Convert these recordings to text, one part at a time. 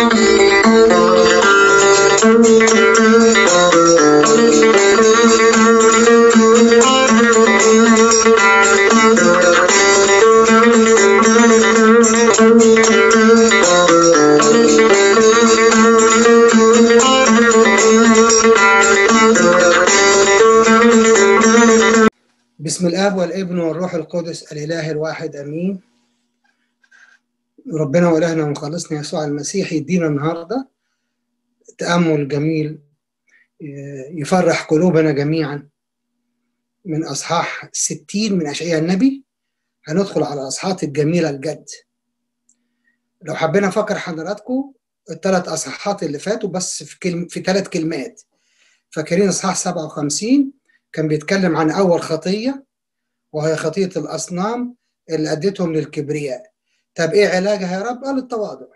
بسم الاب والابن والروح القدس الاله الواحد امين ربنا والهنا ومخلصنا يسوع المسيح يدينا النهارده تامل جميل يفرح قلوبنا جميعا من اصحاح 60 من اشعياء النبي هندخل على الاصحاحات الجميله الجد لو حبينا نفكر حضراتكم الثلاث اصحاحات اللي فاتوا بس في كلم في ثلاث كلمات فاكرين اصحاح 57 كان بيتكلم عن اول خطيه وهي خطيه الاصنام اللي ادتهم للكبرياء طب ايه علاجها يا رب قال التواضع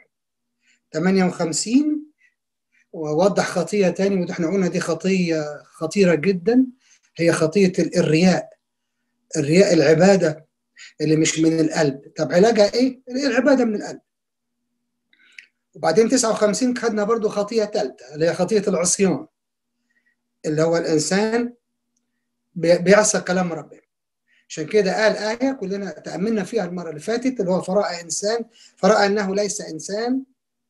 58 ووضح خطيه تاني وده احنا قلنا دي خطيه خطيره جدا هي خطيه الرياء الرياء العباده اللي مش من القلب طب علاجها ايه العباده من القلب وبعدين 59 خدنا برضو خطيه ثالثه اللي هي خطيه العصيان اللي هو الانسان بيعصى كلام ربنا عشان كده قال آية كلنا تأملنا فيها المرة اللي فاتت اللي هو فرأى إنسان فرأى أنه ليس إنسان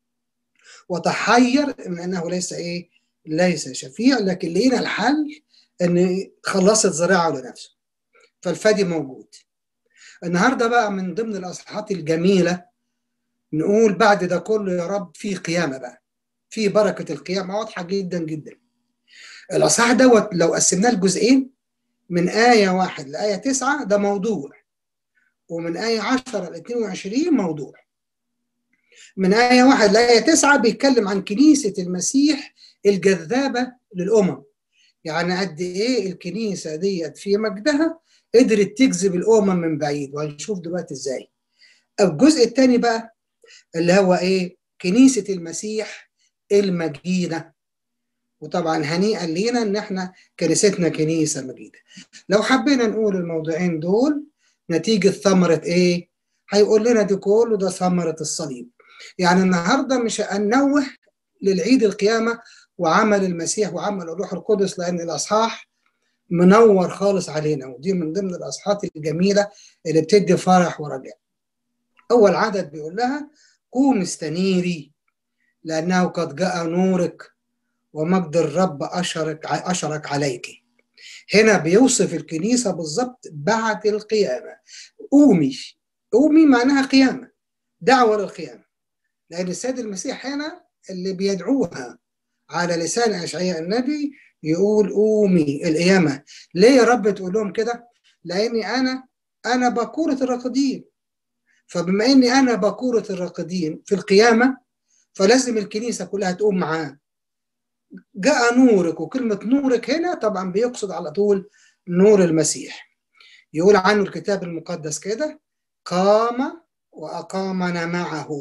وتحير من أنه ليس إيه ليس شفيع لكن لقينا الحل أن خلصت ذراعه لنفسه فالفدي موجود النهارده بقى من ضمن الأصحاحات الجميلة نقول بعد ده كله يا رب في قيامة بقى في بركة القيامة واضحة جدا جدا الأصحاح دوت لو قسمناه لجزئين من آية واحد لآية تسعة ده موضوع ومن آية عشرة ل 22 موضوع من آية واحد لآية تسعة بيتكلم عن كنيسة المسيح الجذابة للأمم يعني قد إيه الكنيسة ديت في مجدها قدرت تجذب الأمم من بعيد وهنشوف دلوقتي إزاي الجزء الثاني بقى اللي هو إيه كنيسة المسيح المجيدة وطبعا هنيئا لينا ان احنا كنيستنا كنيسه مجيده لو حبينا نقول الموضوعين دول نتيجه ثمره ايه هيقول لنا دي كله ده ثمره الصليب يعني النهارده مش هنوه للعيد القيامه وعمل المسيح وعمل الروح القدس لان الاصحاح منور خالص علينا ودي من ضمن الاصحاحات الجميله اللي بتدي فرح ورجاء اول عدد بيقول لها قوم استنيري لانه قد جاء نورك ومجد الرب أشرك أشرك عليك هنا بيوصف الكنيسة بالظبط بعد القيامة قومي قومي معناها قيامة دعوة للقيامة لأن السيد المسيح هنا اللي بيدعوها على لسان أشعياء النبي يقول قومي القيامة ليه يا رب تقول لهم كده لأني أنا أنا بكورة الراقدين فبما أني أنا بكورة الراقدين في القيامة فلازم الكنيسة كلها تقوم معاه جاء نورك وكلمة نورك هنا طبعا بيقصد على طول نور المسيح يقول عنه الكتاب المقدس كده قام وأقامنا معه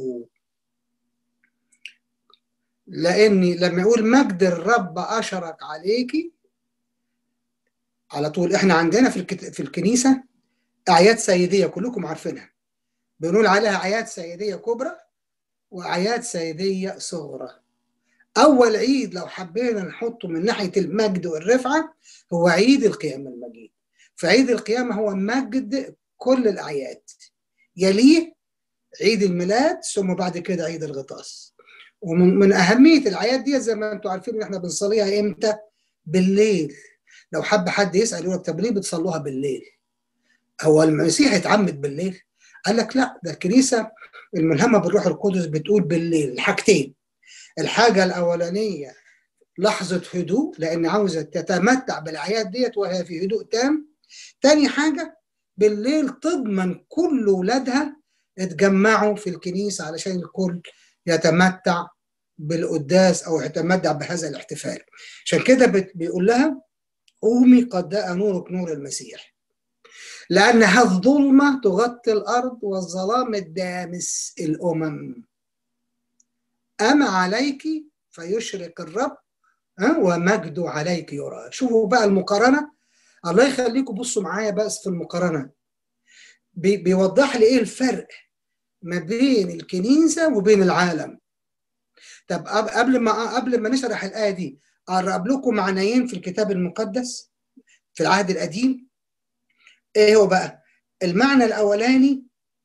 لأني لما يقول مجد الرب أشرك عليكي على طول احنا عندنا في في الكنيسة أعياد سيدية كلكم عارفينها بنقول عليها أعياد سيدية كبرى وأعياد سيدية صغرى أول عيد لو حبينا نحطه من ناحية المجد والرفعة هو عيد القيامة المجيد فعيد القيامة هو مجد كل الأعياد يليه عيد الميلاد ثم بعد كده عيد الغطاس ومن من أهمية الأعياد دي زي ما أنتم عارفين إن إحنا بنصليها إمتى؟ بالليل لو حب حد يسأل يقول طب ليه بتصلوها بالليل؟ هو المسيح اتعمد بالليل؟ قال لك لا ده الكنيسة الملهمة بالروح القدس بتقول بالليل الحاجتين الحاجة الأولانية لحظة هدوء لأن عاوزة تتمتع بالأعياد ديت وهي في هدوء تام تاني حاجة بالليل تضمن كل ولادها اتجمعوا في الكنيسة علشان الكل يتمتع بالقداس أو يتمتع بهذا الاحتفال عشان كده بيقول لها قومي قد جاء نورك نور المسيح لأنها الظلمة تغطي الأرض والظلام الدامس الأمم أما عليك فيشرق الرب ومجد عليك يرى شوفوا بقى المقارنة الله يخليكم بصوا معايا بس في المقارنة بي بيوضح لي إيه الفرق ما بين الكنيسة وبين العالم طب قبل ما قبل ما نشرح الايه دي اقرب لكم معنيين في الكتاب المقدس في العهد القديم ايه هو بقى المعنى الاولاني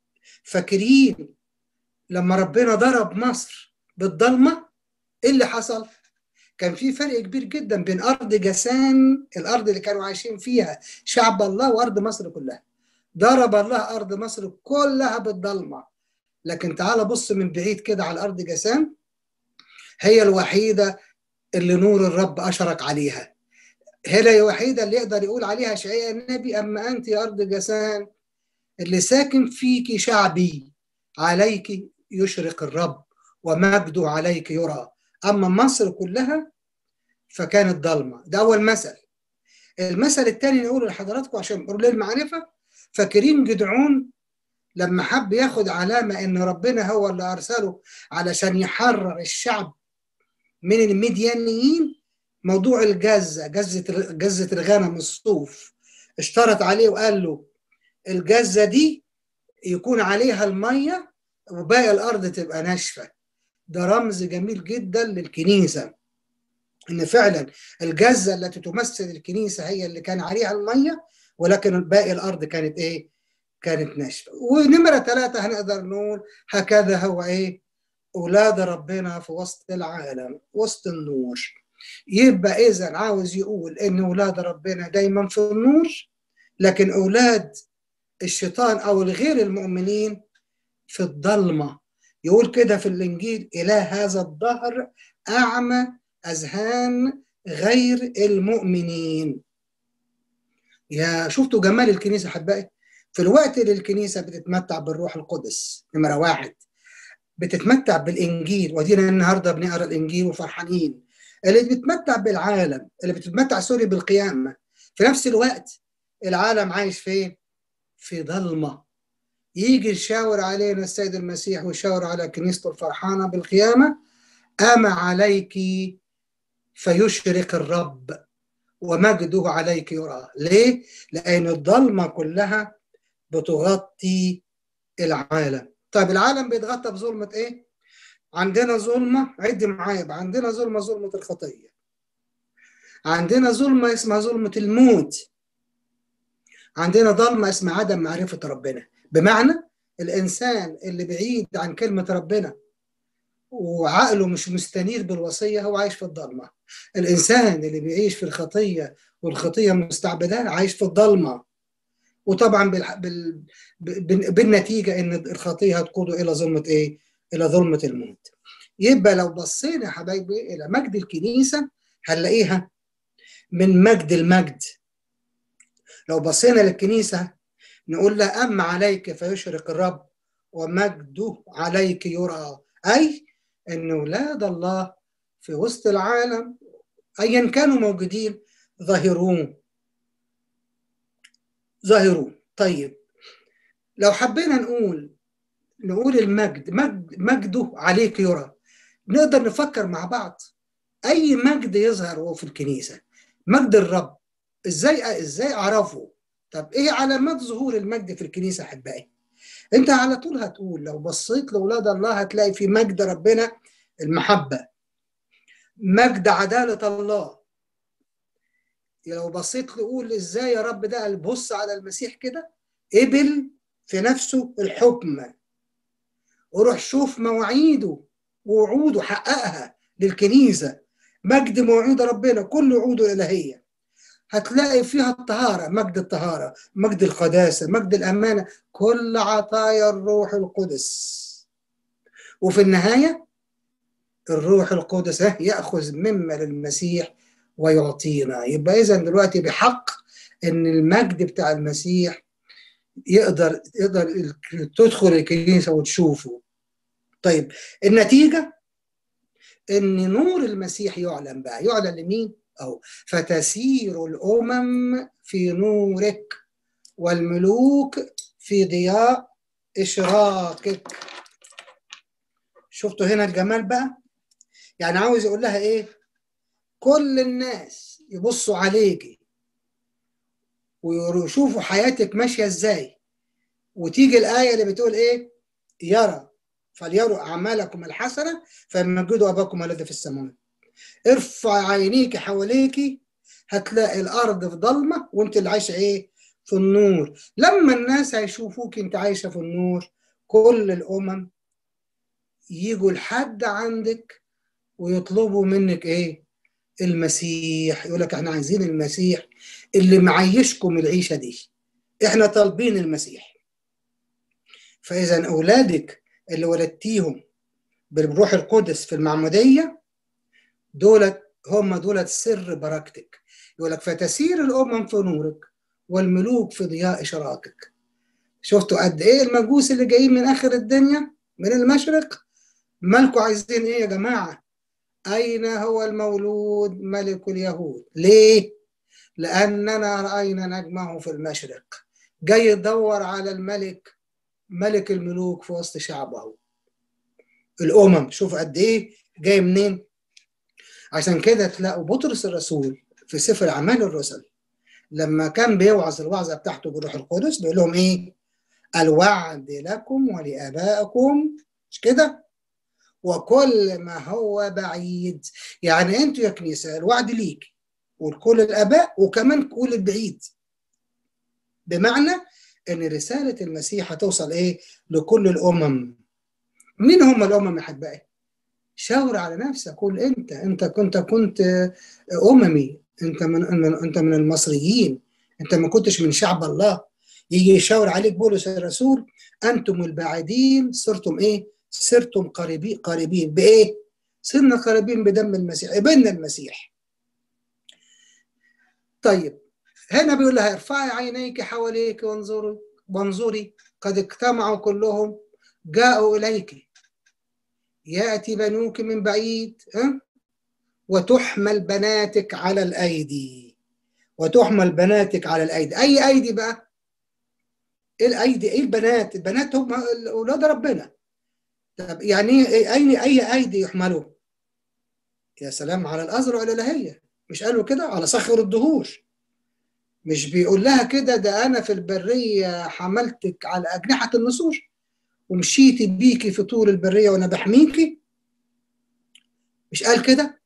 فاكرين لما ربنا ضرب مصر بالضلمه ايه اللي حصل كان في فرق كبير جدا بين ارض جسان الارض اللي كانوا عايشين فيها شعب الله وارض مصر كلها ضرب الله ارض مصر كلها بالضلمه لكن تعال بص من بعيد كده على ارض جسان هي الوحيده اللي نور الرب اشرق عليها هي الوحيده اللي يقدر يقول عليها شعيا النبي اما انت يا ارض جسان اللي ساكن فيك شعبي عليك يشرق الرب ومجده عليك يرى اما مصر كلها فكانت ضلمه ده اول مثل المثل الثاني نقوله لحضراتكم عشان نقول المعرفه فاكرين جدعون لما حب ياخد علامه ان ربنا هو اللي ارسله علشان يحرر الشعب من المديانيين موضوع الجزه جزه جزه الغنم الصوف اشترط عليه وقال له الجزه دي يكون عليها الميه وباقي الارض تبقى ناشفه ده رمز جميل جدا للكنيسه ان فعلا الجزه التي تمثل الكنيسه هي اللي كان عليها الميه ولكن باقي الارض كانت ايه؟ كانت ناشفه ونمره ثلاثه هنقدر نقول هكذا هو ايه؟ اولاد ربنا في وسط العالم وسط النور يبقى اذا عاوز يقول ان اولاد ربنا دايما في النور لكن اولاد الشيطان او الغير المؤمنين في الضلمه يقول كده في الانجيل اله هذا الدهر اعمى اذهان غير المؤمنين يا شفتوا جمال الكنيسه احبائي في الوقت اللي الكنيسه بتتمتع بالروح القدس نمره واحد بتتمتع بالانجيل ودينا النهارده بنقرا الانجيل وفرحانين اللي بتتمتع بالعالم اللي بتتمتع سوري بالقيامه في نفس الوقت العالم عايش فين؟ في ضلمه يجي يشاور علينا السيد المسيح ويشاور على كنيسته الفرحانه بالقيامه اما عليك فيشرق الرب ومجده عليك يرى ليه؟ لأن الضلمة كلها بتغطي العالم طيب العالم بيتغطى بظلمة إيه؟ عندنا ظلمة عد معايا عندنا ظلمة ظلمة الخطية عندنا ظلمة اسمها ظلمة الموت عندنا ظلمة اسمها عدم معرفة ربنا بمعنى الإنسان اللي بعيد عن كلمة ربنا وعقله مش مستنير بالوصيه هو عايش في الضلمه الانسان اللي بيعيش في الخطيه والخطيه مستعبداه عايش في الضلمه وطبعا بال... بال... بالنتيجه ان الخطيه هتقوده الى ظلمه ايه الى ظلمه الموت يبقى لو بصينا يا حبايبي الى مجد الكنيسه هنلاقيها من مجد المجد لو بصينا للكنيسه نقول لها اما عليك فيشرق الرب ومجده عليك يرى اي ان اولاد الله في وسط العالم ايا كانوا موجودين ظاهرون ظاهرون طيب لو حبينا نقول نقول المجد مجد مجده عليك يرى نقدر نفكر مع بعض اي مجد يظهر وهو في الكنيسه مجد الرب ازاي ازاي اعرفه طب ايه علامات ظهور المجد في الكنيسه احبائي انت على طول هتقول لو بصيت لاولاد الله هتلاقي في مجد ربنا المحبه مجد عداله الله لو بصيت تقول ازاي يا رب ده بص على المسيح كده قبل في نفسه الحكم وروح شوف مواعيده ووعوده حققها للكنيسه مجد مواعيد ربنا كل وعوده الالهيه هتلاقي فيها الطهارة مجد الطهارة مجد القداسة مجد الأمانة كل عطايا الروح القدس وفي النهاية الروح القدس يأخذ مما للمسيح ويعطينا يبقى إذا دلوقتي بحق إن المجد بتاع المسيح يقدر يقدر تدخل الكنيسة وتشوفه طيب النتيجة إن نور المسيح يعلن بقى يعلن لمين؟ أو فتسير الأمم في نورك والملوك في ضياء إشراقك شفتوا هنا الجمال بقى يعني عاوز يقول لها إيه كل الناس يبصوا عليكي ويشوفوا حياتك ماشية إزاي وتيجي الآية اللي بتقول إيه يرى فليروا اعمالكم الحسنه فيمجدوا اباكم الذي في السماوات ارفع عينيك حواليك هتلاقي الارض في ضلمه وانت اللي عايشه ايه في النور لما الناس هيشوفوك انت عايشه في النور كل الامم يجوا لحد عندك ويطلبوا منك ايه المسيح يقول لك احنا عايزين المسيح اللي معيشكم العيشه دي احنا طالبين المسيح فاذا اولادك اللي ولدتيهم بالروح القدس في المعموديه دولت هم دولت سر بركتك يقول لك فتسير الامم في نورك والملوك في ضياء اشراقك شفتوا قد ايه المجوس اللي جايين من اخر الدنيا من المشرق مالكوا عايزين ايه يا جماعه اين هو المولود ملك اليهود ليه لاننا راينا نجمه في المشرق جاي يدور على الملك ملك الملوك في وسط شعبه الامم شوف قد ايه جاي منين عشان كده تلاقوا بطرس الرسول في سفر اعمال الرسل لما كان بيوعظ الوعظه بتاعته بالروح القدس بيقول لهم ايه الوعد لكم ولابائكم مش كده وكل ما هو بعيد يعني انتوا يا كنيسه الوعد ليك ولكل الاباء وكمان كل البعيد بمعنى ان رساله المسيح هتوصل ايه لكل الامم مين هم الامم يا احبائي شاور على نفسك قول انت انت كنت كنت اممي انت من انت من المصريين انت ما كنتش من شعب الله يجي يشاور عليك بولس الرسول انتم البعيدين صرتم ايه صرتم قريبين قريبين بايه صرنا قريبين بدم المسيح ابن المسيح طيب هنا بيقول لها ارفعي عينيك حواليك وانظري وانظري قد اجتمعوا كلهم جاءوا اليك ياتي بنوك من بعيد ها وتحمل بناتك على الايدي وتحمل بناتك على الايدي اي ايدي بقى ايه الايدي ايه البنات البنات هم اولاد ربنا طب يعني ايه اي اي ايدي يحملوا يا سلام على الازرع الالهيه مش قالوا كده على صخر الدهور مش بيقول لها كده ده انا في البريه حملتك على اجنحه النسور ومشيت بيكي في طول البريه وانا بحميكي مش قال كده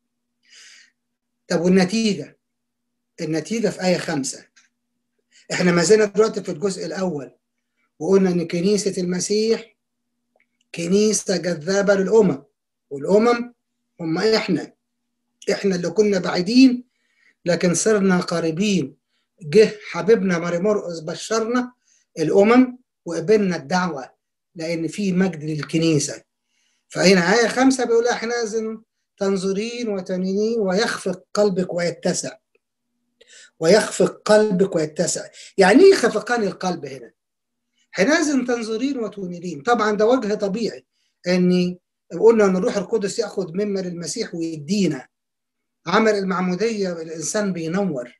طب والنتيجه النتيجه في ايه خمسة احنا ما زلنا دلوقتي في الجزء الاول وقلنا ان كنيسه المسيح كنيسه جذابه للامم والامم هم احنا احنا اللي كنا بعيدين لكن صرنا قريبين جه حبيبنا ماري مرقس بشرنا الامم وقبلنا الدعوه لان في مجد للكنيسه فهنا آية خمسة بيقول حينئذ تنظرين وتنينين ويخفق قلبك ويتسع ويخفق قلبك ويتسع يعني ايه خفقان القلب هنا حينئذ تنظرين وتنيرين طبعا ده وجه طبيعي اني قلنا ان الروح القدس ياخذ مما للمسيح ويدينا عمل المعموديه الانسان بينور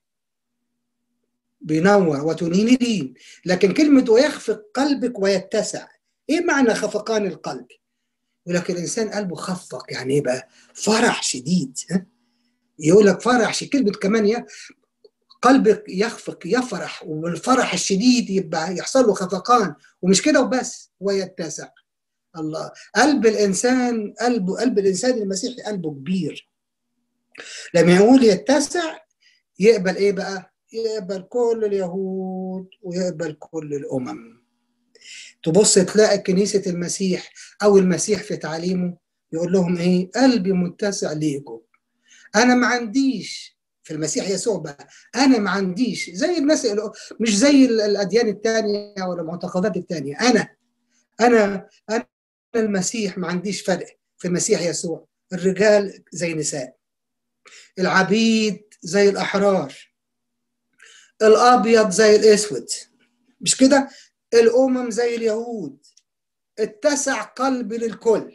بينور وتنيرين لكن كلمه ويخفق قلبك ويتسع ايه معنى خفقان القلب يقول لك الانسان قلبه خفق يعني ايه بقى فرح شديد يقول لك فرح كلمه كمان يا قلبك يخفق يفرح والفرح الشديد يبقى يحصل له خفقان ومش كده وبس ويتسع الله قلب الانسان قلبه قلب الانسان المسيحي قلبه كبير لما يقول يتسع يقبل ايه بقى يقبل كل اليهود ويقبل كل الامم تبص تلاقي كنيسه المسيح او المسيح في تعليمه يقول لهم ايه قلبي متسع ليكم انا ما عنديش في المسيح يسوع بقى انا ما عنديش زي الناس مش زي الاديان الثانيه ولا المعتقدات الثانيه انا انا انا المسيح ما عنديش فرق في المسيح يسوع الرجال زي النساء العبيد زي الاحرار الابيض زي الاسود مش كده الامم زي اليهود اتسع قلبي للكل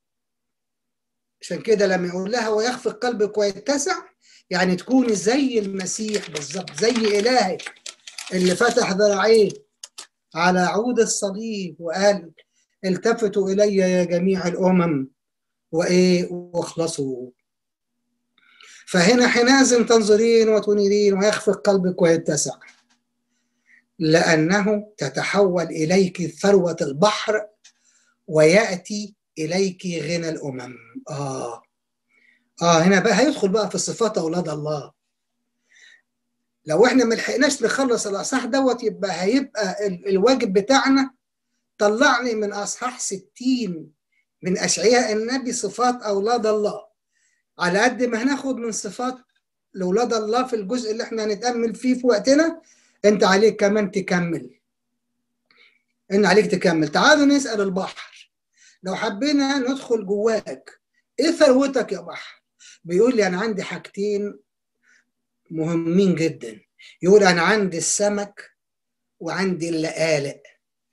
عشان كده لما يقول لها ويخفق قلبك ويتسع يعني تكوني زي المسيح بالظبط زي إلهك اللي فتح ذراعيه على عود الصليب وقال التفتوا إلي يا جميع الأمم وإيه واخلصوا فهنا حينئذ تنظرين وتنيرين ويخفق قلبك ويتسع لأنه تتحول إليك ثروة البحر وياتي اليك غنى الامم اه اه هنا بقى هيدخل بقى في صفات اولاد الله لو احنا ما لحقناش نخلص الاصحاح دوت يبقى هيبقى الواجب بتاعنا طلعني من اصحاح 60 من اشعياء النبي صفات اولاد الله على قد ما هناخد من صفات لاولاد الله في الجزء اللي احنا هنتامل فيه في وقتنا انت عليك كمان تكمل ان عليك تكمل تعالوا نسال البحر لو حبينا ندخل جواك ايه ثروتك يا بحر بيقول لي انا عندي حاجتين مهمين جدا يقول انا عندي السمك وعندي اللقالق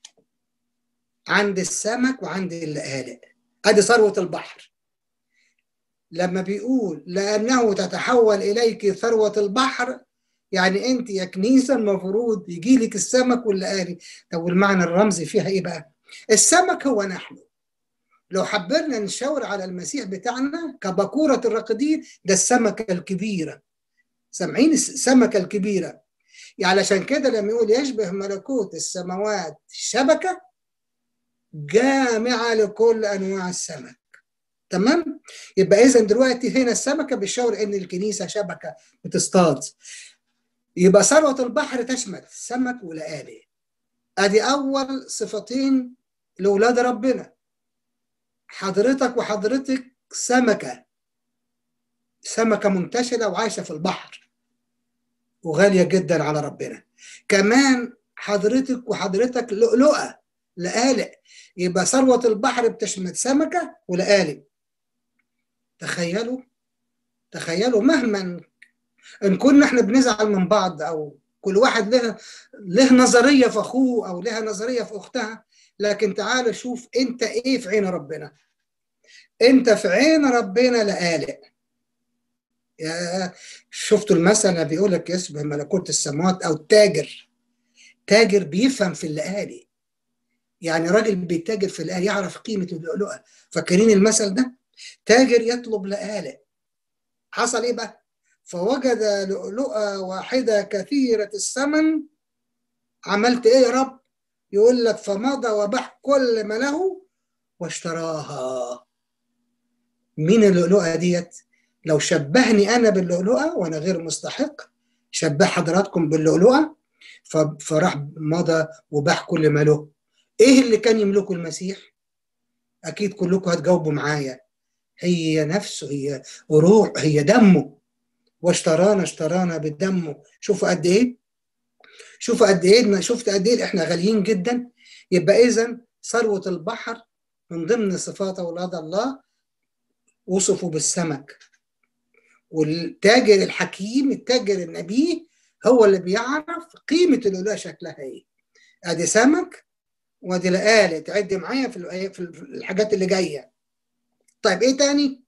عندي السمك وعندي اللقالق ادي ثروه البحر لما بيقول لانه تتحول اليك ثروه البحر يعني انت يا كنيسه المفروض يجي لك السمك واللقالق طب والمعنى الرمزي فيها ايه بقى السمك هو نحن لو حبينا نشاور على المسيح بتاعنا كبكورة الراقدين ده السمكة الكبيرة سامعين السمكة الكبيرة يعني علشان كده لما يقول يشبه ملكوت السماوات شبكة جامعة لكل أنواع السمك تمام يبقى إذا دلوقتي هنا السمكة بيشاور إن الكنيسة شبكة بتصطاد يبقى ثروة البحر تشمل سمك ولقالق أدي أول صفتين لأولاد ربنا حضرتك وحضرتك سمكة سمكة منتشرة وعايشة في البحر وغالية جدا على ربنا كمان حضرتك وحضرتك لؤلؤة لقالق يبقى ثروة البحر بتشمل سمكة ولقالق تخيلوا تخيلوا مهما ان كنا احنا بنزعل من بعض او كل واحد له له نظريه في اخوه او لها نظريه في اختها لكن تعال شوف انت ايه في عين ربنا انت في عين ربنا لقالق يا شفتوا المثل اللي بيقول لك يشبه ملكوت السماوات او التاجر تاجر بيفهم في اللقالق يعني راجل بيتاجر في اللقالق يعرف قيمه اللؤلؤه فاكرين المثل ده تاجر يطلب لقالق حصل ايه بقى فوجد لؤلؤه واحده كثيره الثمن عملت ايه يا رب يقول لك فمضى وباع كل ما له واشتراها مين اللؤلؤه ديت لو شبهني انا باللؤلؤه وانا غير مستحق شبه حضراتكم باللؤلؤه فراح مضى وباع كل ما له ايه اللي كان يملكه المسيح اكيد كلكم هتجاوبوا معايا هي نفسه هي روح هي دمه واشترانا اشترانا بدمه شوفوا قد ايه شوفوا قد ايه شفت قد ايه احنا غاليين جدا يبقى اذا ثروه البحر من ضمن صفات اولاد الله وصفوا بالسمك والتاجر الحكيم التاجر النبي هو اللي بيعرف قيمه اللؤلؤه شكلها ايه ادي سمك وادي لقالة تعد معايا في في الحاجات اللي جايه طيب ايه تاني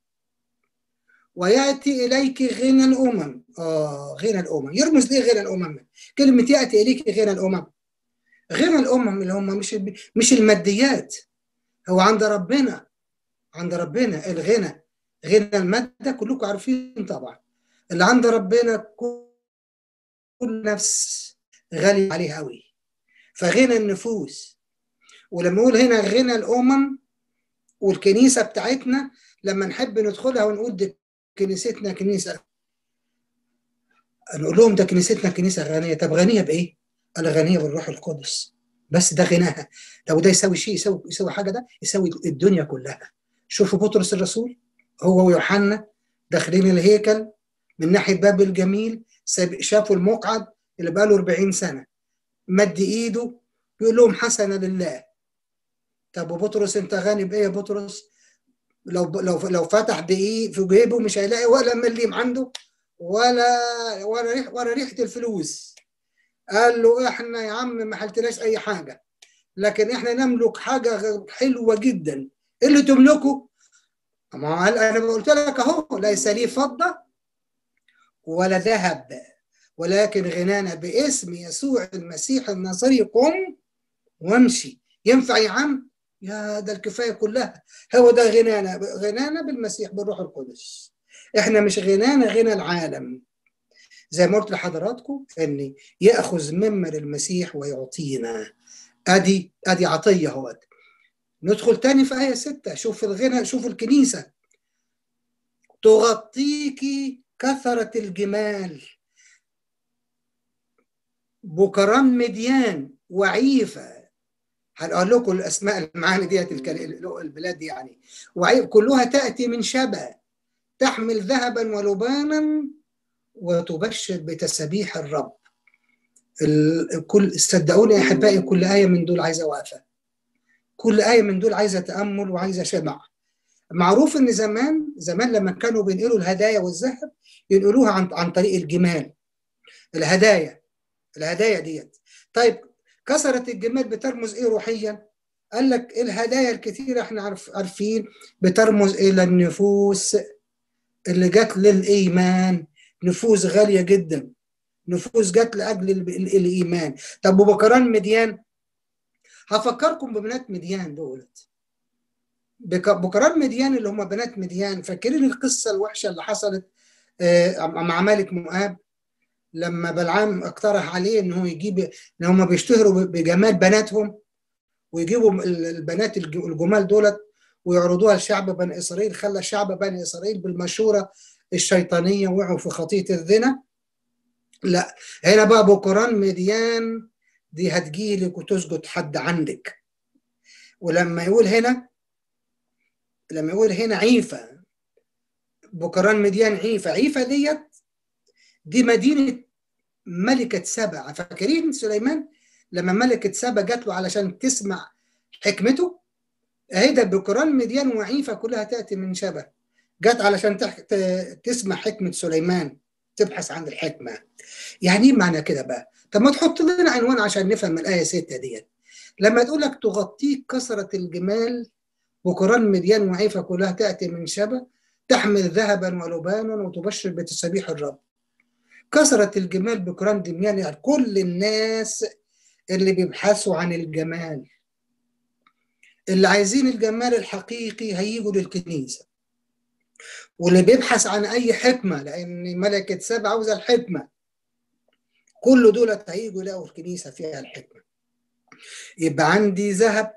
وياتي اليك غنى الامم اه غنى الامم يرمز ليه غنى الامم كلمه ياتي اليك غنى الامم غنى الامم اللي هم مش مش الماديات هو عند ربنا عند ربنا الغنى غنى الماده كلكم عارفين طبعا اللي عند ربنا كل نفس غالي عليه قوي فغنى النفوس ولما نقول هنا غنى الامم والكنيسه بتاعتنا لما نحب ندخلها ونقول دي كنيستنا كنيسه نقول لهم ده كنيستنا كنيسه غنيه طب غنيه بايه؟ قال غنيه بالروح القدس بس ده غناها طب وده يساوي شيء يساوي يساوي حاجه ده يساوي الدنيا كلها شوفوا بطرس الرسول هو ويوحنا داخلين الهيكل من ناحيه باب الجميل شافوا المقعد اللي بقاله 40 سنه مد ايده بيقول لهم حسنا لله طب وبطرس انت غني بايه يا بطرس؟ لو لو لو فتح دقيق في جيبه مش هيلاقي ولا مليم عنده ولا ولا ريح ولا ريحه الفلوس قال له احنا يا عم ما حلتناش اي حاجه لكن احنا نملك حاجه حلوه جدا ايه اللي تملكه؟ ما انا قلت لك اهو ليس لي فضه ولا ذهب ولكن غنانا باسم يسوع المسيح الناصري قم وامشي ينفع يا عم يا ده الكفايه كلها هو ده غنانا غنانا بالمسيح بالروح القدس احنا مش غنانا غنى العالم زي ما قلت لحضراتكم ان ياخذ مما للمسيح ويعطينا ادي ادي عطيه اهوت ندخل تاني في آية ستة شوف الغنى شوف الكنيسة تغطيك كثرة الجمال بكران مديان وعيفة هنقول لكم الأسماء المعاني ديت البلاد دي يعني وعيف كلها تأتي من شبه تحمل ذهبا ولبانا وتبشر بتسابيح الرب كل صدقوني يا احبائي كل ايه من دول عايزه وقفه كل ايه من دول عايزه تامل وعايزه شمع معروف ان زمان زمان لما كانوا بينقلوا الهدايا والذهب ينقلوها عن عن طريق الجمال الهدايا الهدايا ديت طيب كثره الجمال بترمز ايه روحيا قال لك الهدايا الكثيره احنا عارف عارفين بترمز الى النفوس اللي جت للايمان نفوس غاليه جدا نفوس جت لاجل الايمان طب وبكران مديان هفكركم ببنات مديان دولت بكران مديان اللي هم بنات مديان فاكرين القصه الوحشه اللي حصلت مع ملك مؤاب لما بلعام اقترح عليه ان هو يجيب ان هم بيشتهروا بجمال بناتهم ويجيبوا البنات الجمال دولت ويعرضوها لشعب بني اسرائيل خلى شعب بني اسرائيل بالمشوره الشيطانيه وقعوا في خطيه الزنا لا هنا بقى بكران مديان دي هتجيلك وتسجد حد عندك ولما يقول هنا لما يقول هنا عيفة بكران مديان عيفة عيفة ديت دي مدينة ملكة سبع فاكرين سليمان لما ملكة سبع جات له علشان تسمع حكمته اهي ده بكران مديان وعيفة كلها تأتي من شبه جت علشان تسمع حكمة سليمان تبحث عن الحكمة يعني ايه معنى كده بقى طب ما تحط لنا عنوان عشان نفهم الآية 6 ديت لما تقول لك تغطيك كثرة الجمال وقران مديان وعيفة كلها تأتي من شبه تحمل ذهبا ولبانا وتبشر بتسابيح الرب كثرة الجمال بقران دميان يعني كل الناس اللي بيبحثوا عن الجمال اللي عايزين الجمال الحقيقي هيجوا للكنيسة واللي بيبحث عن أي حكمة لأن ملكة سبع عاوزة الحكمة كل دول هيجوا يلاقوا الكنيسة فيها الحكمة يبقى عندي ذهب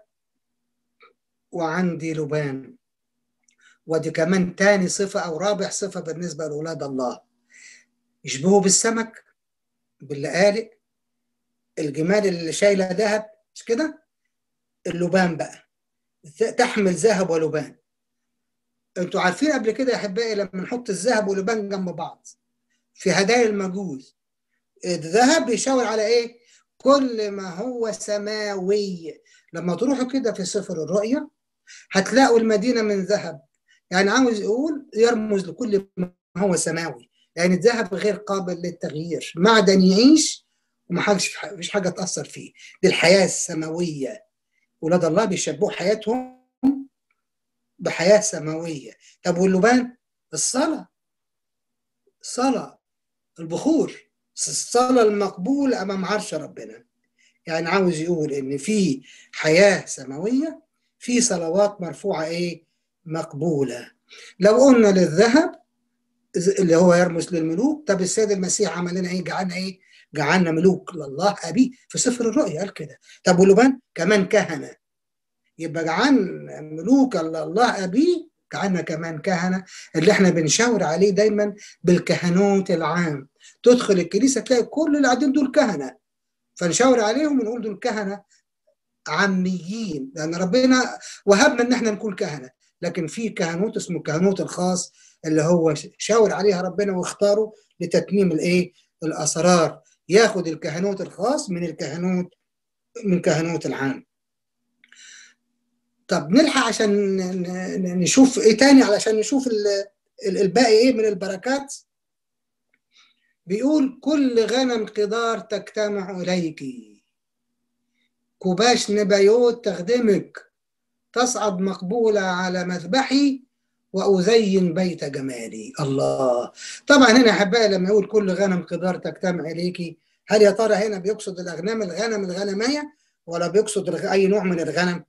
وعندي لبان ودي كمان تاني صفة أو رابع صفة بالنسبة لأولاد الله يشبهوا بالسمك باللقالق الجمال اللي شايلة ذهب مش كده اللبان بقى تحمل ذهب ولبان انتوا عارفين قبل كده يا احبائي لما نحط الذهب واللبان جنب بعض في هدايا المجوس الذهب بيشاور على ايه كل ما هو سماوي لما تروحوا كده في سفر الرؤيا هتلاقوا المدينه من ذهب يعني عاوز يقول يرمز لكل ما هو سماوي يعني الذهب غير قابل للتغيير معدن يعيش ومحدش فيش حاجه تاثر فيه دي الحياه السماويه ولاد الله بيشبهوا حياتهم بحياه سماويه طب واللبان الصلاه الصلاه البخور الصلاه المقبوله امام عرش ربنا يعني عاوز يقول ان في حياه سماويه في صلوات مرفوعه ايه مقبوله لو قلنا للذهب اللي هو يرمز للملوك طب السيد المسيح عمل لنا ايه جعلنا ايه جعلنا ملوك لله ابيه في سفر الرؤيا قال كده طب واللبان كمان كهنه يبقى جعلنا ملوك لله ابيه جعلنا كمان كهنه اللي احنا بنشاور عليه دايما بالكهنوت العام تدخل الكنيسه تلاقي كل اللي قاعدين دول كهنه فنشاور عليهم ونقول دول كهنه عاميين لان ربنا وهبنا ان احنا نكون كهنه لكن في كهنوت اسمه الكهنوت الخاص اللي هو شاور عليها ربنا واختاره لتتميم الايه الاسرار ياخد الكهنوت الخاص من الكهنوت من كهنوت العام طب نلحق عشان نشوف ايه تاني علشان نشوف الباقي ايه من البركات بيقول كل غنم قدار تجتمع إليك كوباش نبيوت تخدمك تصعد مقبولة على مذبحي وأزين بيت جمالي الله طبعا هنا أحبائي لما يقول كل غنم قدار تجتمع إليك هل يا ترى هنا بيقصد الأغنام الغنم الغنمية ولا بيقصد أي نوع من الغنم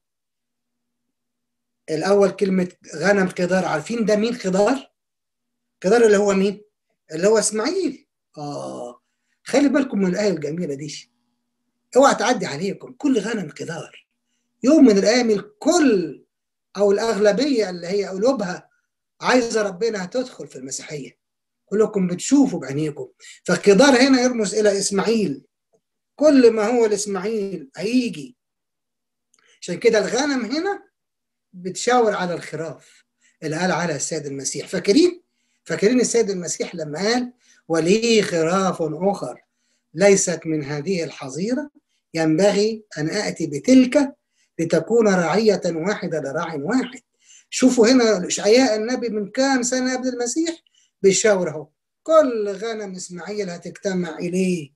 الأول كلمة غنم قدار عارفين ده مين قدار قدار اللي هو مين اللي هو إسماعيل آه خلي بالكم من الآية الجميلة دي اوعى تعدي عليكم كل غنم قدار يوم من الايام الكل او الاغلبيه اللي هي قلوبها عايزه ربنا هتدخل في المسيحيه كلكم بتشوفوا بعينيكم فالقدار هنا يرمز الى اسماعيل كل ما هو لاسماعيل هيجي عشان كده الغنم هنا بتشاور على الخراف اللي قال على السيد المسيح فاكرين فاكرين السيد المسيح لما قال ولي خراف اخر ليست من هذه الحظيره ينبغي ان اتي بتلك لتكون رعيه واحده لراع واحد شوفوا هنا اشعياء النبي من كام سنه قبل المسيح بيشاور اهو كل غنم اسماعيل هتجتمع اليه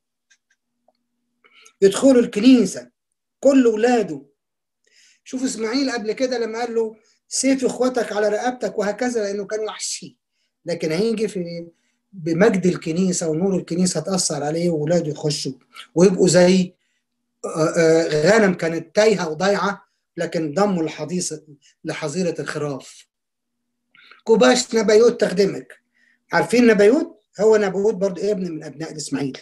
يدخلوا الكنيسه كل اولاده شوف اسماعيل قبل كده لما قال له سيف اخوتك على رقبتك وهكذا لانه كان وحشي لكن هيجي في بمجد الكنيسه ونور الكنيسه تاثر عليه واولاده يخشوا ويبقوا زي غنم كانت تايهه وضايعه لكن ضموا لحديث لحظيره الخراف كوباش نبيوت تخدمك عارفين نبيوت هو نبيوت برضه ابن من ابناء اسماعيل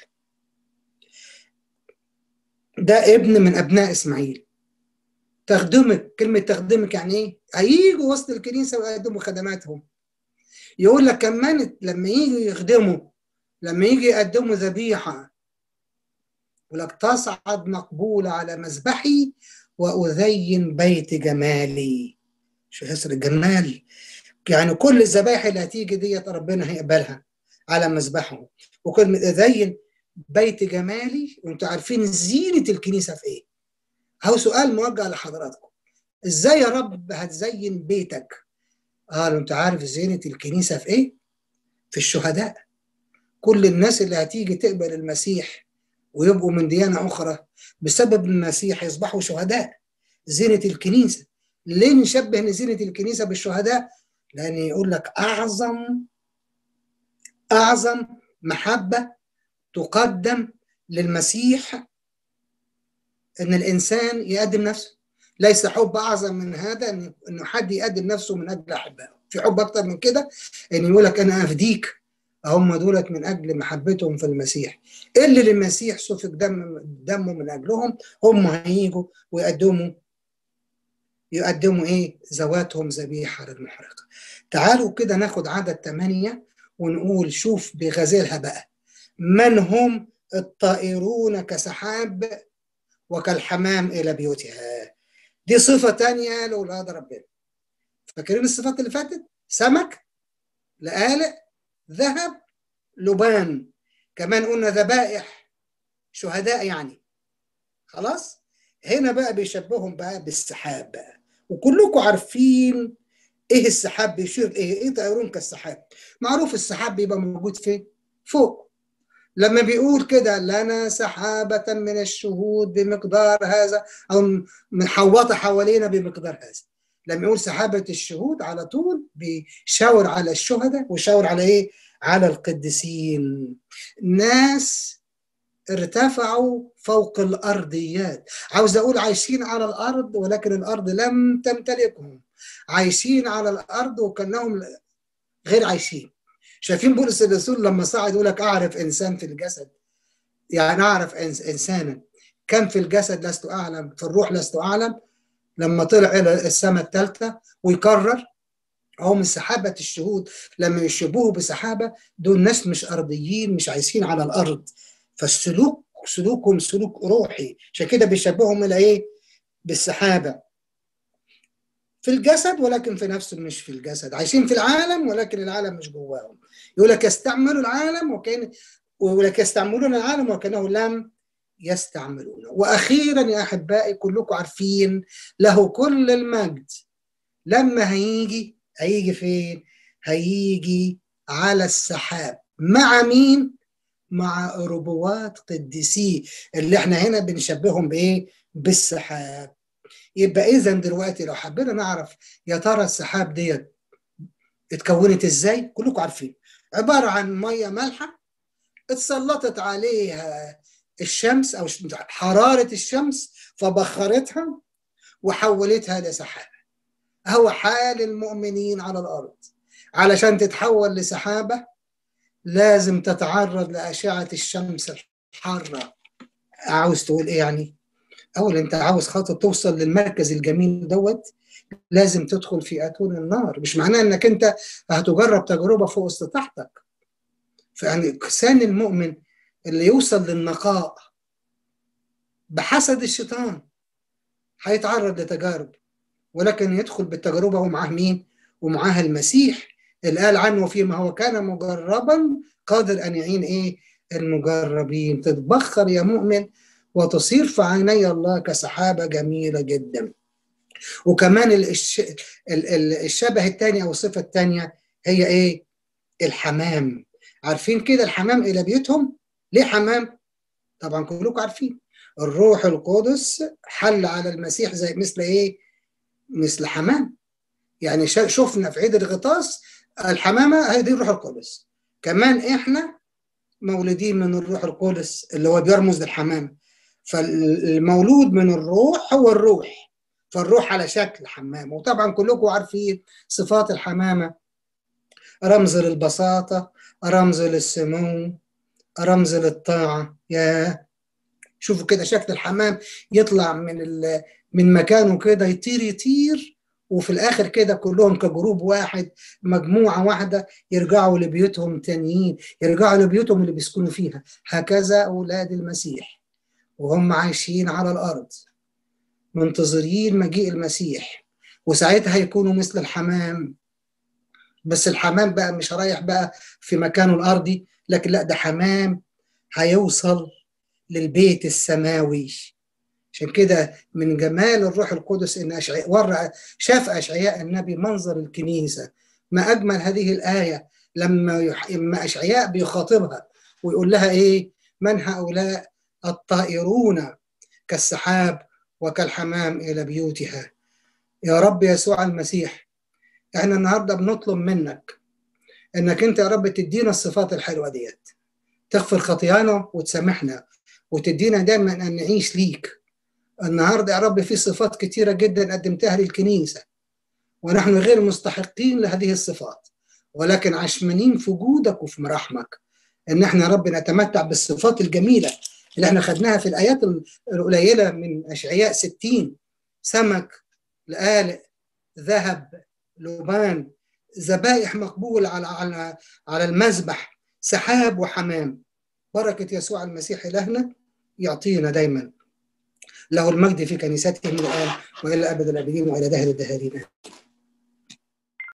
ده ابن من ابناء اسماعيل تخدمك كلمه تخدمك يعني ايه هيجوا وسط الكنيسه ويقدموا خدماتهم يقول لك كمان لما يجوا يخدموا لما يجي يقدموا ذبيحه يقول لك تصعد مقبوله على مذبحي وأزين بيت جمالي شو حسر الجمال يعني كل الذبائح اللي هتيجي ديت ربنا هيقبلها على مذبحه وكلمة أزين بيت جمالي وانتوا عارفين زينة الكنيسة في ايه هو سؤال موجه لحضراتكم ازاي يا رب هتزين بيتك اه انت عارف زينة الكنيسة في ايه في الشهداء كل الناس اللي هتيجي تقبل المسيح ويبقوا من ديانة أخرى بسبب المسيح يصبحوا شهداء زينة الكنيسة ليه نشبه ان زينة الكنيسة بالشهداء لأن يقول لك أعظم أعظم محبة تقدم للمسيح ان الانسان يقدم نفسه ليس حب اعظم من هذا انه حد يقدم نفسه من اجل احبائه في حب اكتر من كده ان يقول لك انا افديك هم دولت من اجل محبتهم في المسيح اللي للمسيح سفك دم دمه من اجلهم هم هيجوا ويقدموا يقدموا ايه ذواتهم ذبيحه للمحرقه تعالوا كده ناخد عدد ثمانية ونقول شوف بغزالها بقى من هم الطائرون كسحاب وكالحمام إلى بيوتها دي صفة تانية لأولاد ربنا فاكرين الصفات اللي فاتت سمك لآلئ ذهب لبان كمان قلنا ذبائح شهداء يعني خلاص هنا بقى بيشبههم بقى بالسحاب بقى وكلكم عارفين ايه السحاب بيشير ايه ايه طيرون كالسحاب معروف السحاب بيبقى موجود فين فوق لما بيقول كده لنا سحابة من الشهود بمقدار هذا أو محوطة حوالينا بمقدار هذا لما يقول سحابة الشهود على طول بيشاور على الشهداء ويشاور على إيه؟ على القديسين ناس ارتفعوا فوق الأرضيات عاوز أقول عايشين على الأرض ولكن الأرض لم تمتلكهم عايشين على الأرض وكأنهم غير عايشين شايفين بولس الرسول لما صعد يقول لك اعرف انسان في الجسد يعني اعرف انسانا كم في الجسد لست اعلم في الروح لست اعلم لما طلع الى السماء الثالثه ويكرر هم سحابة الشهود لما يشبهوا بسحابة دول ناس مش أرضيين مش عايشين على الأرض فالسلوك سلوكهم سلوك روحي عشان كده بيشبههم إلى إيه؟ بالسحابة في الجسد ولكن في نفسه مش في الجسد عايشين في العالم ولكن العالم مش جواهم يقول لك يستعملوا العالم وكان يقول لك يستعملون العالم وكانه لم يستعملونه واخيرا يا احبائي كلكم عارفين له كل المجد لما هيجي هيجي فين هيجي على السحاب مع مين مع ربوات قديسيه اللي احنا هنا بنشبههم بايه بالسحاب يبقى اذا دلوقتي لو حبينا نعرف يا ترى السحاب ديت اتكونت ازاي كلكم عارفين عباره عن ميه مالحه اتسلطت عليها الشمس او حراره الشمس فبخرتها وحولتها لسحابه هو حال المؤمنين على الارض علشان تتحول لسحابه لازم تتعرض لاشعه الشمس الحاره عاوز تقول ايه يعني اول انت عاوز خاطر توصل للمركز الجميل دوت لازم تدخل في اتون النار مش معناه انك انت هتجرب تجربه فوق استطاعتك فيعني كسان المؤمن اللي يوصل للنقاء بحسد الشيطان هيتعرض لتجارب ولكن يدخل بالتجربه ومعاه مين؟ ومعاه المسيح اللي قال عنه فيما هو كان مجربا قادر ان يعين ايه؟ المجربين تتبخر يا مؤمن وتصير في عيني الله كسحابه جميله جدا. وكمان الش... الشبه الثاني او الصفه الثانيه هي ايه؟ الحمام. عارفين كده الحمام الى بيوتهم؟ ليه حمام؟ طبعا كلكم عارفين. الروح القدس حل على المسيح زي مثل ايه؟ مثل حمام. يعني شفنا في عيد الغطاس الحمامه هي دي الروح القدس. كمان احنا مولودين من الروح القدس اللي هو بيرمز للحمام. فالمولود من الروح هو الروح. فالروح على شكل حمام وطبعا كلكم عارفين صفات الحمامه رمز للبساطه رمز للسمو رمز للطاعه يا شوفوا كده شكل الحمام يطلع من من مكانه كده يطير يطير وفي الاخر كده كلهم كجروب واحد مجموعه واحده يرجعوا لبيوتهم تانيين يرجعوا لبيوتهم اللي بيسكنوا فيها هكذا اولاد المسيح وهم عايشين على الارض منتظرين مجيء المسيح وساعتها هيكونوا مثل الحمام بس الحمام بقى مش رايح بقى في مكانه الارضي لكن لا ده حمام هيوصل للبيت السماوي عشان كده من جمال الروح القدس ان أشعياء ورع شاف اشعياء النبي منظر الكنيسه ما اجمل هذه الايه لما يح... لما اشعياء بيخاطبها ويقول لها ايه من هؤلاء الطائرون كالسحاب وكالحمام الى بيوتها يا رب يسوع المسيح احنا النهارده بنطلب منك انك انت يا رب تدينا الصفات الحلوه ديت تغفر خطايانا وتسامحنا وتدينا دايما ان نعيش ليك النهارده يا رب في صفات كتيره جدا قدمتها للكنيسه ونحن غير مستحقين لهذه الصفات ولكن عشمانين في وجودك وفي مراحمك ان احنا يا رب نتمتع بالصفات الجميله اللي احنا خدناها في الايات القليله من اشعياء 60 سمك لآلئ ذهب لبان ذبائح مقبول على على على المذبح سحاب وحمام بركه يسوع المسيح الهنا يعطينا دايما له المجد في كنيسته من الان والى ابد الابدين والى دهر الدهرين